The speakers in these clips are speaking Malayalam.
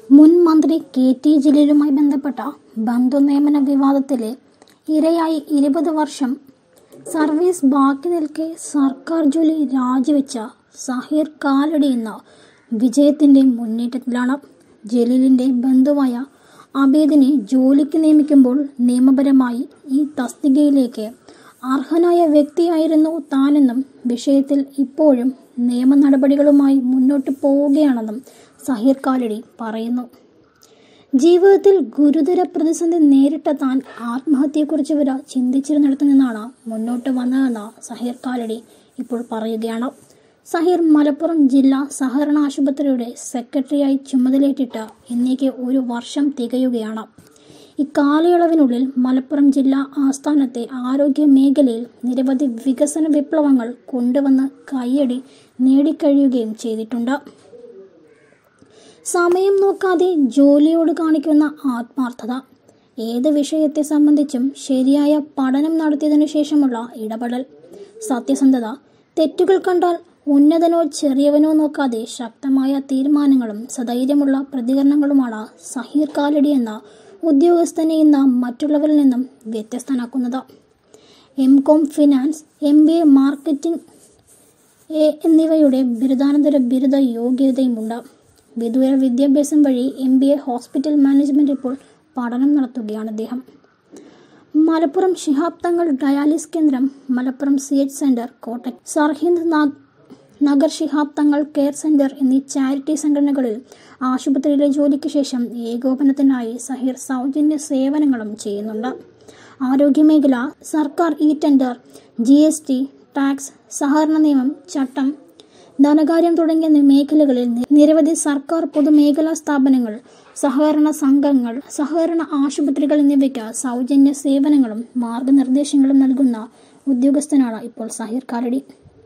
മുൻ മന്ത്രി കെ ടി ജലീലുമായി ബന്ധപ്പെട്ട ബന്ധുനിയമന വിവാദത്തിലെ ഇരയായി ഇരുപത് വർഷം സർവീസ് ബാക്കി നിൽക്കെ സർക്കാർ ജോലി രാജിവെച്ച സഹീർ കാലടി എന്ന വിജയത്തിൻ്റെ മുന്നേറ്റത്തിലാണ് ജലീലിൻ്റെ ബന്ധുവായ അബീദിനെ ജോലിക്ക് നിയമിക്കുമ്പോൾ നിയമപരമായി ഈ തസ്തികയിലേക്ക് അർഹനായ വ്യക്തിയായിരുന്നു താനെന്നും വിഷയത്തിൽ ഇപ്പോഴും നിയമ നടപടികളുമായി മുന്നോട്ട് പോവുകയാണെന്നും സഹീർ കാലടി പറയുന്നു ജീവിതത്തിൽ ഗുരുതര പ്രതിസന്ധി നേരിട്ട താൻ ആത്മഹത്യയെക്കുറിച്ച് വരെ ചിന്തിച്ചിരുന്നിടത്തു നിന്നാണ് മുന്നോട്ട് വന്നതെന്ന് സഹീർ കാലടി ഇപ്പോൾ പറയുകയാണ് സഹീർ മലപ്പുറം ജില്ലാ സഹകരണ ആശുപത്രിയുടെ സെക്രട്ടറിയായി ചുമതലയേറ്റിട്ട് ഇന്നേക്ക് ഒരു വർഷം തികയുകയാണ് ഇക്കാലയളവിനുള്ളിൽ മലപ്പുറം ജില്ലാ ആസ്ഥാനത്തെ ആരോഗ്യ മേഖലയിൽ നിരവധി വികസന വിപ്ലവങ്ങൾ കൊണ്ടുവന്ന് കയ്യടി നേടിക്കഴിയുകയും ചെയ്തിട്ടുണ്ട് സമയം നോക്കാതെ ജോലിയോട് കാണിക്കുന്ന ആത്മാർത്ഥത ഏത് വിഷയത്തെ സംബന്ധിച്ചും ശരിയായ പഠനം നടത്തിയതിനു ശേഷമുള്ള ഇടപെടൽ സത്യസന്ധത തെറ്റുകൾ കണ്ടാൽ ഉന്നതനോ ചെറിയവനോ നോക്കാതെ ശക്തമായ തീരുമാനങ്ങളും സധൈര്യമുള്ള പ്രതികരണങ്ങളുമാണ് സഹീർ കാലടി എന്ന ഉദ്യോഗസ്ഥനെ ഇന്ന് മറ്റുള്ളവരിൽ നിന്നും വ്യത്യസ്തനാക്കുന്നത് M com finance M B A marketing എ എന്നിവയുടെ ബിരുദാനന്തര ബിരുദ യോഗ്യതയുമുണ്ട് വിദൂര വിദ്യാഭ്യാസം വഴി M B A hospital management ഇപ്പോൾ പഠനം നടത്തുകയാണ് അദ്ദേഹം മലപ്പുറം ശിഹാബ് തങ്ങൾ ഡയാലിസ് കേന്ദ്രം Malappuram C H centre Kottayam സർഹിന്ദ് നാഗ് നഗർ ശിഹാബ് തങ്ങൾ കെയർ സെൻറ്റർ എന്നീ ചാരിറ്റി സംഘടനകളിൽ ആശുപത്രിയിലെ ജോലിക്ക് ശേഷം ഏകോപനത്തിനായി സഹീർ സൗജന്യ സേവനങ്ങളും ചെയ്യുന്നുണ്ട് ആരോഗ്യമേഖല സർക്കാർ e tender G S T tax സഹകരണ നിയമം ചട്ടം ധനകാര്യം തുടങ്ങിയ മേഖലകളിൽ നിരവധി സർക്കാർ പൊതുമേഖലാ സ്ഥാപനങ്ങൾ സഹകരണ സംഘങ്ങൾ സഹകരണ ആശുപത്രികൾ എന്നിവയ്ക്ക് സൗജന്യ സേവനങ്ങളും മാർഗനിർദ്ദേശങ്ങളും നൽകുന്ന ഉദ്യോഗസ്ഥനാണ് ഇപ്പോൾ സഹീർ കാലടി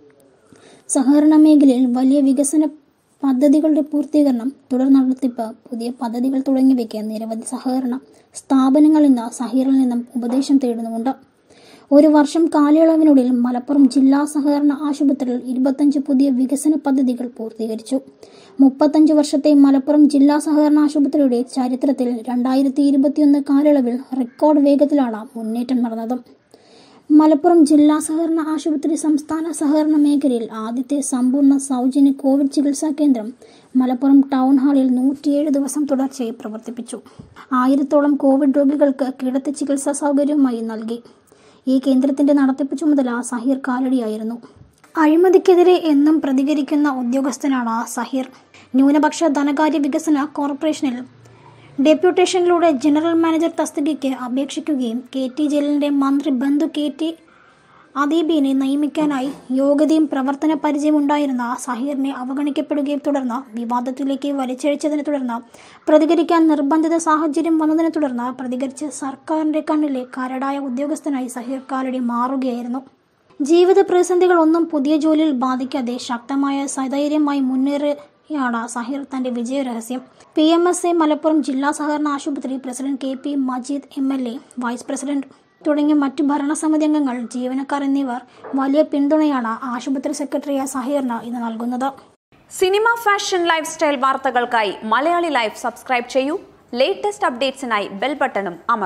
സഹകരണ മേഖലയിൽ വലിയ വികസന പദ്ധതികളുടെ പൂർത്തീകരണം തുടർ നടത്തിപ്പ് പുതിയ പദ്ധതികൾ തുടങ്ങിയവയ്ക്ക് നിരവധി സഹകരണ സ്ഥാപനങ്ങൾ ഇന്ന് സഹീറിൽ നിന്നും ഉപദേശം തേടുന്നുമുണ്ട് ഒരു വർഷം കാലയളവിനുള്ളിൽ മലപ്പുറം ജില്ലാ സഹകരണ ആശുപത്രിയിൽ ഇരുപത്തഞ്ച് പുതിയ വികസന പദ്ധതികൾ പൂർത്തീകരിച്ചു മുപ്പത്തഞ്ച് വർഷത്തെ മലപ്പുറം ജില്ലാ സഹകരണ ആശുപത്രിയുടെ ചരിത്രത്തിൽ രണ്ടായിരത്തി ഇരുപത്തിയൊന്ന് കാലയളവിൽ റെക്കോർഡ് വേഗത്തിലാണ് മുന്നേറ്റം നടന്നത് മലപ്പുറം ജില്ലാ സഹകരണ ആശുപത്രി സംസ്ഥാന സഹകരണ മേഖലയിൽ ആദ്യത്തെ സമ്പൂർണ്ണ സൗജന്യ കോവിഡ് ചികിത്സാ കേന്ദ്രം മലപ്പുറം ടൗൺ ഹാളിൽ നൂറ്റിയേഴ് ദിവസം തുടർച്ചയായി പ്രവർത്തിപ്പിച്ചു ആയിരത്തോളം കോവിഡ് രോഗികൾക്ക് കിടത്തി ചികിത്സാ സൗകര്യവുമായി നൽകി ഈ കേന്ദ്രത്തിന്റെ നടത്തിപ്പ് ചുമതല സഹീർ കാലടിയായിരുന്നു അഴിമതിക്കെതിരെ എന്നും പ്രതികരിക്കുന്ന ഉദ്യോഗസ്ഥനാണ് സഹീർ ന്യൂനപക്ഷ ധനകാര്യ വികസന കോർപ്പറേഷനിൽ ഡെപ്യൂട്ടേഷനിലൂടെ ജനറൽ മാനേജർ തസ്തികയ്ക്ക് അപേക്ഷിക്കുകയും കെ ടി ജലീലിന്റെ മന്ത്രി ബന്ധു കെ ടി അദീബിനെ നിയമിക്കാനായി യോഗ്യതയും പ്രവർത്തന പരിചയവും ഉണ്ടായിരുന്ന സഹീറിനെ അവഗണിക്കപ്പെടുകയും തുടർന്ന് വിവാദത്തിലേക്ക് വലിച്ചഴിച്ചതിനെ തുടർന്ന് പ്രതികരിക്കാൻ നിർബന്ധിത സാഹചര്യം വന്നതിനെ തുടർന്ന് പ്രതികരിച്ച് സർക്കാരിന്റെ കണ്ണിലെ കരടായ ഉദ്യോഗസ്ഥനായി സഹീർ കാലടി മാറുകയായിരുന്നു ജീവിത പ്രതിസന്ധികൾ ഒന്നും പുതിയ ജോലിയിൽ ബാധിക്കാതെ ശക്തമായ സധൈര്യമായി മുന്നേറിയാണ് സഹീർ തന്റെ വിജയരഹസ്യം P M S A Malappuram ജില്ലാ സഹകരണ ആശുപത്രി president K P Majeed M L A vice president തുടങ്ങിയ മറ്റു ഭരണസമിതി അംഗങ്ങൾ ജീവനക്കാർ എന്നിവർ വലിയ പിന്തുണയാണ് ആശുപത്രി സെക്രട്ടറിയായ സഹീറിന് ഇത് നൽകുന്നത് സിനിമ ഫാഷൻ ലൈഫ് സ്റ്റൈൽ വാർത്തകൾക്കായി മലയാളി ലൈഫ് സബ്സ്ക്രൈബ് ചെയ്യൂ ലേറ്റസ്റ്റ് അപ്ഡേറ്റ്സിനായി ബെൽ ബട്ടണും അമർ